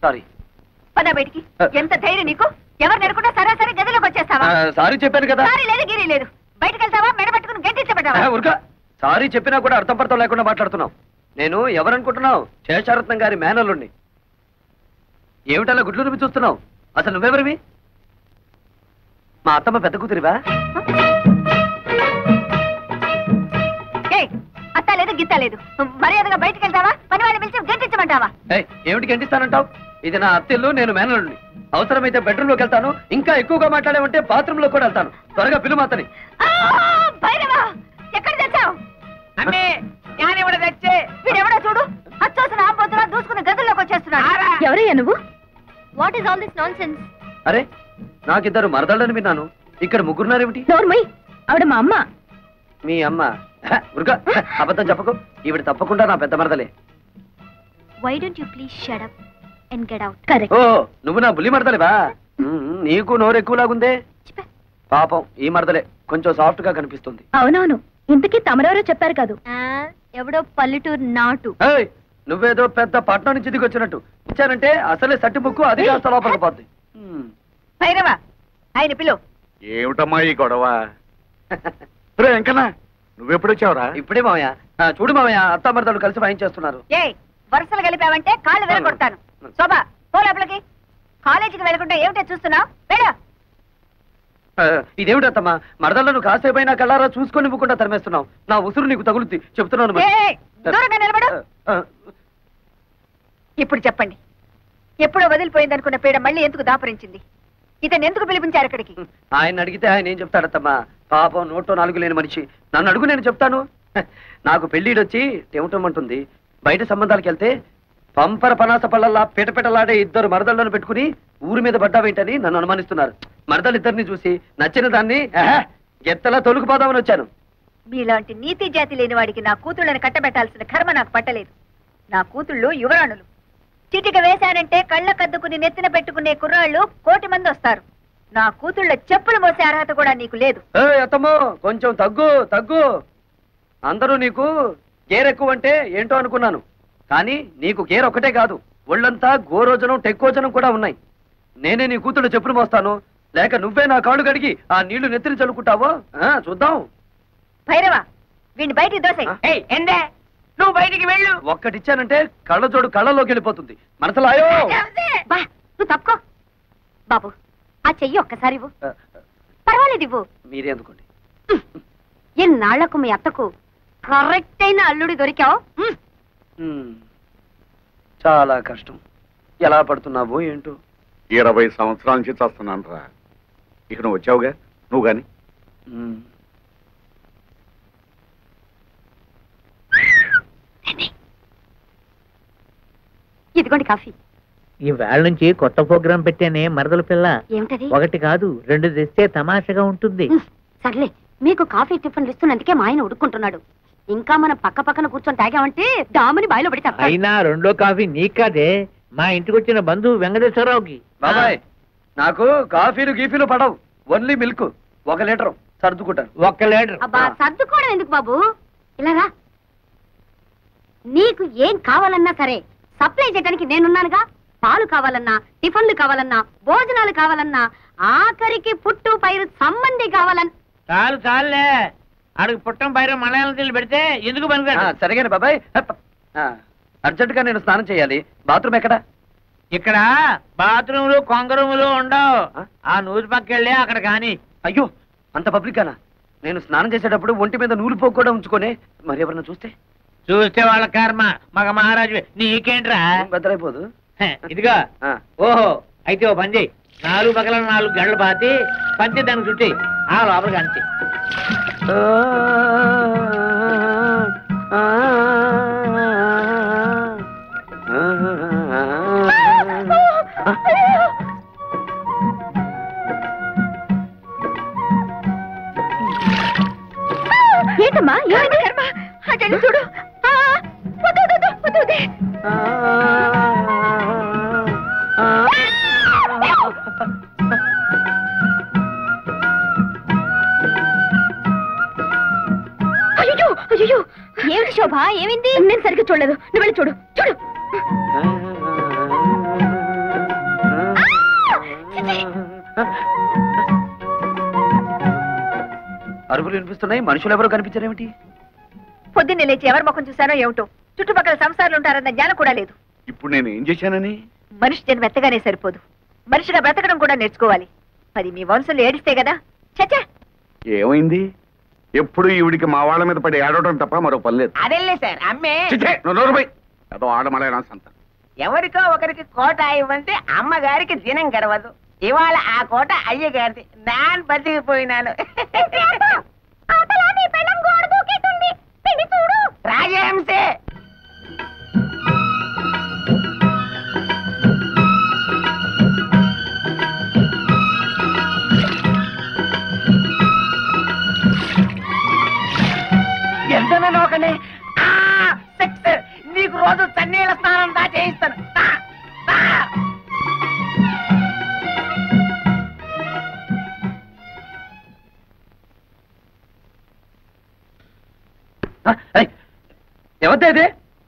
Sorry పద బయటికి ఎంత ధైర్యం నీకు ఎవరు నెరకుండా సరాసరి గదిలోకి వచ్చేస్తావా సారీ చెప్పాను కదా సారీ లేదు గిరి లేదు బయటకు వెళ్తావా మెడ పట్టుకుని గంటించబడ్డావా ఉరక సారీ చెప్పినా కూడా అర్థం పడతాం లేకుండా మాట్లాడుతున్నావు నేను ఎవరనుకుంటున్నావు శేషారత్నం గారి మేనల్లుండి ఏమిటలా గుడ్లు నువ్వు చూస్తున్నావు అసలు నువ్వెవరివి మా అత్తమ్మ పెద్ద కూతురివా ఏయ్, అత్త లేదు గిత్త లేదు మర్యాదగా బయటకు వెళ్తావా పని వాళ్ళని పిలిచి గంటించమంటావా ఏయ్, ఏమిటి గంటిస్తానంటావు ఇది నా అత్తిల్లు నేను మేనల్లుండి అవసరమైతే బెడ్రూమ్ లోకి వెళ్తాను ఇంకా ఎక్కువగా మాట్లాడేమంటే బాత్రూమ్ లో కూడా వెళ్తాను త్వరగా పిలు మాతని ఆ, భైరవా ఎక్కడ తెచ్చావు అమ్మే ഞാനിവിടെ తెచ్చే వీడెవడో చూడు అచ్చోసిన ఆంబోతులా దూసుకుని గదుల్లోకి వచ్చేస్తున్నాడు ఎవరయ్యా నువ్వు what is all this nonsense అరే నాకిద్దరు మరదళ్ళని విన్నాను ఇక్కడ ముగ్గురున్నారేమిటి నోర్మయ్ ఆవిడ మా అమ్మ మీ అమ్మ హ, ఉరక హ, అబద్ధం చెప్పకు ఈవిడ తప్పకుండా నా పెద్ద మరదలే why don't you please shut up and get out correct ఓ నువ్వు నా బుల్లి మరదలేవా ఉమ్, నీకు నోరు ఎక్కువలాగుందే పాపం ఈ మరదలే కొంచెం సాఫ్ట్ గా కనిపిస్తుంది అవునవును ఇంతకీ తమరెవరో చెప్పారు కాదు ఎవడో పల్లెటూరు నాటు ఏయ్, నువ్వేదో పెద్ద పట్నం నుంచి దిగి వచ్చినట్టు ఇచ్చానంటే అసలే సట్టి ముక్కు అది కాస్త లోపలికి పోద్ది ఉమ్. భైరవా ఆయన పిలువు ఏమిటమ్మా ఈ గొడవ రే వెంకన్న నువ్వెప్పుడు వచ్చావురా ఇప్పుడే మామయ్య ఆ, చూడు మామయ్య అత్త మరదలు కలిసి వాయించేస్తున్నారు ఏ వరుసలు కలిపావంటే కాళ్ళు విరగొడతాను శోభా పో లోపలికి కాలేజీకి వెళ్ళకుండా ఏమిటో చూస్తున్నావు వెళ్ళు ఆ, ఇదేమిటి అత్తమ్మా మరదలను కాసేపైనా కళ్ళారా చూసుకొని ఇవ్వకుండా తరిమేస్తున్నావు నా ఉసురు నీకు తగులుద్ది చెప్తున్నాను మరి. ఏయ్, దూరంగా నిలబడు ఆ, ఇప్పుడు చెప్పండి ఎప్పుడో వదిలిపోయిందనుకున్న పీడ మళ్ళీ ఎందుకు దాపరించింది ఇతను ఎందుకు పిలిపించారు ఇక్కడికి ఆయన అడిగితే ఆయన ఏం చెప్తాడత్తమ్మా పాపం నోట్లో నాలుగు లేని మనిషి నన్ను అడుగు నేను చెప్తాను హ, నాకు పెళ్ళిడొచ్చి టెమటమంటుంది బయట సంబంధాలకు వెళ్తే పంపర పనాస పళ్ళల్లా పిటపిటలాడే ఇద్దరు మరదళ్ళను పెట్టుకుని ఊరి మీద పడ్డావేంటని నన్ను అనుమానిస్తున్నారు మరదలిద్దరిని చూసి నచ్చిన దాన్ని ఆహా, గెత్తలా తొలుకుపోదామని వచ్చాను మీలాంటి నీతి జాతి లేని వాడికి నా కూతుళ్ళని కట్టబెట్టాల్సిన కర్మ నాకు పట్టలేదు నా కూతుళ్ళు యువరాణులు చిటిక వేశానంటే కళ్ళ కద్దుకుని నెత్తిన పెట్టుకునే కుర్రాళ్ళు కోటి మంది వస్తారు నా కూతుళ్ళ చెప్పులు మోసే అర్హత కూడా నీకు లేదు ఏ అత్తమ్మో కొంచెం తగ్గు తగ్గు అందరూ నీకు గేర్ ఎక్కువ అంటే ఏంటో అనుకున్నాను కానీ నీకు గేర్ ఒకటే కాదు ఒళ్ళంతా గోరోజనం టెక్కోజనం కూడా ఉన్నాయి నేనే నీ కూతురు చెప్పులు మోస్తాను లేక నువ్వే నా కాళ్ళు కడిగి ఆ నీళ్లు నెత్తిని చల్లుకుంటావో ఆ, చూద్దాం భైరవ వీడిని బయటికి దోసే ఏయ్ ఎందే నువ్వు బయటికి వెళ్ళు ఒక్కటిచ్చానంటే కళ్ళజోడు కళ్ళలోకి వెళ్ళిపోతుంది మనసులాయో బా నువ్వు తప్పుకో బాబు ఆ చెయ్యి ఒక్కసారి ఇవ్వు పర్వాలేదు ఇవ్వు మీరే అందుకోండి ఎన్నాళ్లకు మీ అత్తకు కరెక్ట్ అయిన అల్లుడి దొరికావు ఉమ్, చాలా కష్టం ఎలా పడుతున్నావో ఏంటో ఇరవై సంవత్సరాల నుంచి చస్తున్నాను రా ఇక నువ్వు వచ్చావుగా నువ్వు గాని ఉమ్. ఇదిగోండి కాఫీ ఈ వేళ నుంచి కొత్త ప్రోగ్రాం పెట్టానే మరదల పిల్ల ఏమిటది ఒకటి కాదు రెండు తెస్తే తమాషగా ఉంటుంది ఉమ్, సర్లే మీకు కాఫీ టిఫిన్లు ఇస్తున్నందుకే మా ఆయన ఉడుక్కుంటున్నాడు ఇంకా మనం పక్క పక్కన కూర్చొని తాగామంటే డాముని బాయిలో పడి తప్ప అయినా రెండో కాఫీ నీకు కాదే మా ఇంటికి వచ్చిన బంధువు వెంకటేశ్వరరావుకి బాబాయ్ నాకు కాఫీలు గీఫీలు పడవు ఓన్లీ మిల్క్ ఒక లీటర్ సర్దుకుంటాను ఒక్క లీటర్ అబ్బా సర్దుకోవడం ఎందుకు బాబు ఇలాగా నీకు ఏం కావాలన్నా సరే సప్లై చేయడానికి నేనున్నానుగా పాలు కావాలన్నా టిఫిన్లు కావాలన్నా భోజనాలు కావాలన్నా ఆఖరికి పుట్టు పైరు సంబంధి కావాలన్నా చాలు చాలులే అడుగు పుట్టం పైన మలయాళం తెల్లి పెడితే ఎందుకు ఆ, పనికిరాడు సరిగానే బాబాయ్ అర్జెంట్ గా నేను స్నానం చేయాలి బాత్రూమ్ ఎక్కడ ఇక్కడ బాత్రూములు కొంగరూములు ఉండవు ఆ? ఆ నూరు పక్కెళ్ళి అక్కడ కానీ అయ్యో అంత పబ్లిక్ గానా నేను స్నానం చేసేటప్పుడు ఒంటి మీద నూలు పోగు కూడా ఉంచుకొని మరి ఎవరన్నా చూస్తే చూస్తే వాళ్ళ కర్మ మగ మహారాజు నీకేంట్రా బెదరైపోదు హ, ఇదిగో ఆ. ఓహో అయితే ఓ పని చెయ్యి నాలుగు పక్కల నాలుగు గంటలు పాతి పంచి దానికి చుట్టి ఆ లోపలికి అంచి ఏంటమ్మా ఏమైంది కర్మ అటెండి చూడు ఆ, వద్దు, వద్దు, వద్దు, వద్దు, వద్దు. అయ్యో అయ్యో ఏమిటి శోభ ఏమైంది నేను సరిగ్గా చూడలేదు నువ్వు వెళ్ళి చూడు చూడు అరుపులు వినిపిస్తున్నాయి మనుషులు ఎవరో కనిపించారేమిటి పొద్దున్నే లేచి ఎవరి ముఖం చూశానో ఏమిటో చుట్టుపక్కల సంసారాలు ఉంటారన్న జ్ఞానం కూడా లేదు ఇప్పుడు నేను ఏం చేశానని మనిషి జన్మ ఎత్తగానే సరిపోదు మనిషిగా బ్రతకడం కూడా నేర్చుకోవాలి మరి మీ వంశంలో ఏడిస్తే కదా చచ్చా ఏమైంది ఎప్పుడు ఈవిడికి మా వాళ్ళ మీద పడి ఏడవడం తప్ప మరో పని లేదు అదెల్లే సార్ అమ్మే చిచ్చే, నువ్వు నోరు పోయి. ఏదో ఆడమలైనా సంత ఎవరికో ఒకరికి కోట ఇవ్వంటే అమ్మగారికి దినం గడవదు ఇవాళ ఆ కోట అయ్యగారిది నాన్ బతికిపోయినాను రాజహంసే ఎంత నోకనే సెక్స్ నీకు రోజు చన్నీళ్ళ స్నానం దా చేయిస్తాను దా, దా. ఆ, ఏయ్, ఎవరిదే ఇది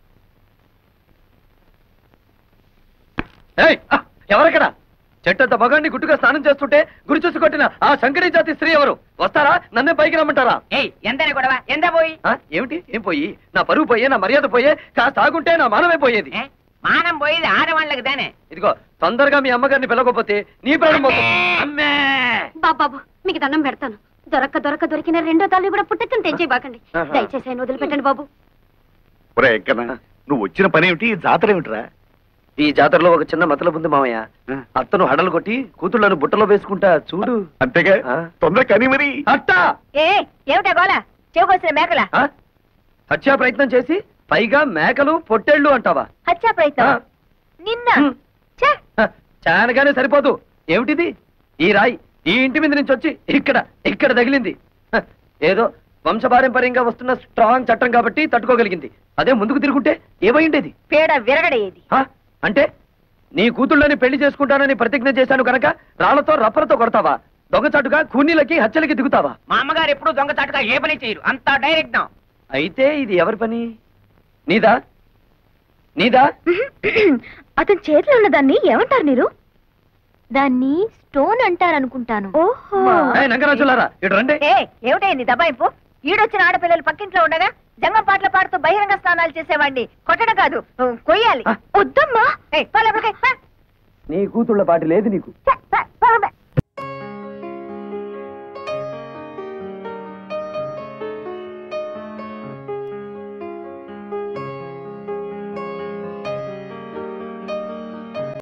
ఏయ్, ఆ, ఎవరక్కడ చెట్టంత మగాన్ని గుట్టుగా స్నానం చేస్తుంటే గురి చూసి కొట్టిన ఆ శంకరీ జాతి స్త్రీ ఎవరు వస్తారా నన్నే పైకి రమ్మంటారా ఏయ్ ఎంతనే గొడవ ఎంత పోయి ఆ, ఏమిటి ఏం పోయి నా పరువు పోయే నా మర్యాద పోయే కాస్త ఆగుంటే నా మానమే పోయేది ఏ? మానం పోయేది ఆడవాళ్ళకి దానే ఇదిగో తొందరగా మీ అమ్మగారిని పిలవకపోతే నీ ప్రాణం పోతుంది. అమ్మే బాబాబు మీకు దండం పెడతాను దొరక్క దొరక్క దొరికిన రెండో తల్లి కూడా పుట్టెత్తుని తెచ్చి బాకండి ఆహా. దయచేసి ఆయన వదిలిపెట్టండి బాబు ఒరే ఎక్కన నువ్వు వచ్చిన పని ఏమిటి ఈ జాతర ఏమిటిరా ఈ జాతరలో ఒక చిన్న మతలబు ఉంది మామయ్య ఆ. అత్తను హడలు కొట్టి కూతుళ్ళను బుట్టలో వేసుకుంటా చూడు అంతేగా ఆ. తొందర కని మరి అట్టా ఏ ఏమిటా గోల చెవుకొసిన మేకల ఆ? హత్యా ప్రయత్నం చేసి పైగా మేకలు పొట్టేళ్ళు అంటావా హత్యా ప్రయత్నం ఆ. నిన్న హ్మ్. ఛే! హ, చానగానే సరిపోదు ఏమిటిది ఈ రాయి ఈ ఇంటి మీద నుంచి వచ్చి ఇక్కడ ఇక్కడ తగిలింది హ, ఏదో వంశపారంపర్యంగా వస్తున్న స్ట్రాంగ్ చట్టం కాబట్టి తట్టుకోగలిగింది అదే ముందుకు తిరుగుంటే ఏమైండేది పేడ విరగడేది హ? అంటే నీ కూతుళ్ళని పెళ్లి చేసుకుంటానని ప్రతిజ్ఞ చేశాను కనుక రాళ్లతో రప్పలతో కొడతావా దొంగచాటుగా కూనీలకి హత్యలకి దిగుతావా మా అమ్మగారు ఎప్పుడు దొంగ చాటుగా ఏ పని చేయరు అంతా డైరెక్ట్ అయితే ఇది ఎవరి పని నీదా నీదా అతని చేతిలో ఉన్న దాన్ని ఏమంటారు మీరు దాన్ని స్టోన్ అంటారనుకుంటాను ఓహో ఏయ్, నంగరాజులారా ఇటు రండి ఏ ఏమిటైంది దబాయింపు ఈడొచ్చిన ఆడపిల్లలు పక్కింట్లో ఉండగా జంగం పాటలు పాడుతూ బహిరంగ స్నానాలు చేసేవాడిని కొట్టడం కాదు కొయ్యాలి ఆ. వద్దమ్మా ఏయ్, పో లోపలికి, పో. నీ కూతుళ్ళ పాటి లేదు నీకు ఛే, పో, పో, పో.